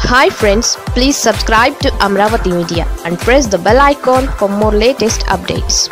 hi friends please subscribe to Amaravati media and press the bell icon for more latest updates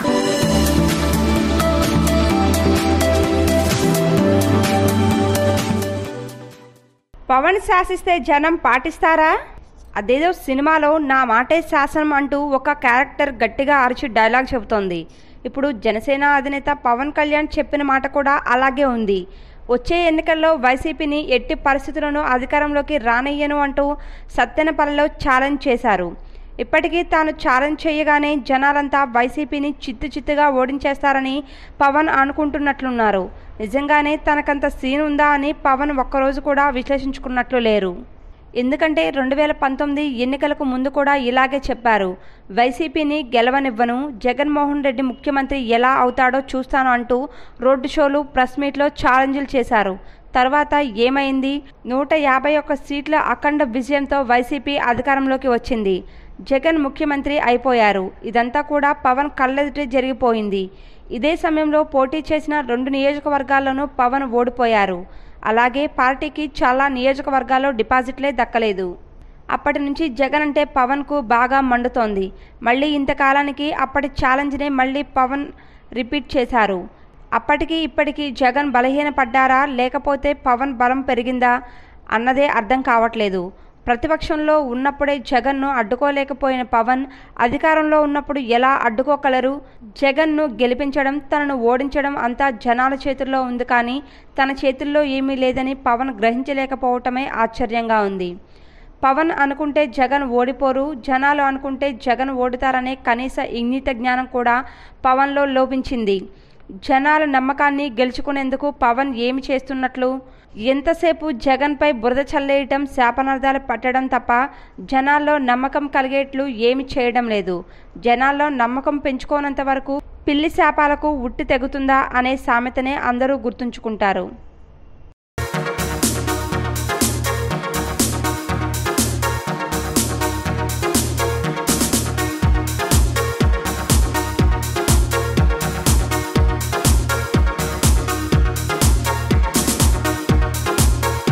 Pawan శాసిస్తే జనం పాటిస్తారా అదేదో సినిమాలో నా మాటే శాసనం అంటూ ఒక క్యారెక్టర్ గట్టిగా అరిచి డైలాగ్ చెబుతోంది ఇప్పుడు జనసేన అధినేత పవన్ కళ్యాణ్ చెప్పిన మాట కూడా అలాగే ఉంది వచ్చే ఎన్నికల్లో వైసీపీని ఎట్టి పరిస్థితులను అధికారంలోకి రానియ్యను అంటూ సత్తెనపల్లిలో ఛాలెంజ్ చేశారు ఇప్పటికీ తాను ఛాలెంజ్ చేయగానే జనాలంతా వైసీపీని చిత్తు చిత్తుగా ఓడించేస్తారని పవన్ అనుకుంటున్నట్లున్నారు నిజంగానే తనకంత సీన్ ఉందా అని పవన్ ఒక్కరోజు కూడా విశ్లేషించుకున్నట్లు లేరు ఎందుకంటే రెండు వేల పంతొమ్మిది ఎన్నికలకు ముందు కూడా ఇలాగే చెప్పారు వైసీపీని గెలవనివ్వను జగన్మోహన్ రెడ్డి ముఖ్యమంత్రి ఎలా అవుతాడో చూస్తాను అంటూ రోడ్డు షోలు ప్రెస్ మీట్లో ఛాలెంజ్లు చేశారు తర్వాత ఏమైంది నూట యాభై ఒక్క సీట్ల అఖండ విజయంతో వైసీపీ అధికారంలోకి వచ్చింది జగన్ ముఖ్యమంత్రి అయిపోయారు ఇదంతా కూడా పవన్ కళ్ళెదుటే జరిగిపోయింది ఇదే సమయంలో పోటీ చేసిన రెండు నియోజకవర్గాల్లోనూ పవన్ ఓడిపోయారు అలాగే పార్టీకి చాలా నియోజకవర్గాల్లో డిపాజిట్లే దక్కలేదు అప్పటి నుంచి జగన్ అంటే పవన్కు బాగా మండుతోంది మళ్ళీ ఇంతకాలానికి అప్పటి ఛాలెంజ్నే మళ్ళీ పవన్ రిపీట్ చేశారు అప్పటికి ఇప్పటికీ జగన్ బలహీనపడ్డారా లేకపోతే పవన్ బలం పెరిగిందా అన్నదే అర్థం కావట్లేదు ప్రతిపక్షంలో ఉన్నప్పుడే జగన్ను అడ్డుకోలేకపోయిన పవన్ అధికారంలో ఉన్నప్పుడు ఎలా అడ్డుకోగలరు జగన్ను గెలిపించడం తనను ఓడించడం అంతా జనాల చేతుల్లో ఉంది కానీ తన చేతుల్లో ఏమీ లేదని పవన్ గ్రహించలేకపోవటమే ఆశ్చర్యంగా ఉంది పవన్ అనుకుంటే జగన్ ఓడిపోరు జనాలు అనుకుంటే జగన్ ఓడుతారనే కనీస ఇంగిత జ్ఞానం కూడా పవన్లో లోపించింది జనాల నమ్మకాన్ని గెలుచుకునేందుకు పవన్ ఏమి చేస్తున్నట్లు ఎంతసేపు జగన్పై బురద చల్లేయటం శాపనార్థాలు పట్టడం తప్ప జనాల్లో నమ్మకం కలిగేట్లు ఏమి చేయడం లేదు జనాల్లో నమ్మకం పెంచుకోనంత వరకు పిల్లి శాపాలకు ఉట్టి తెగుతుందా అనే సామెతనే అందరూ గుర్తుంచుకుంటారు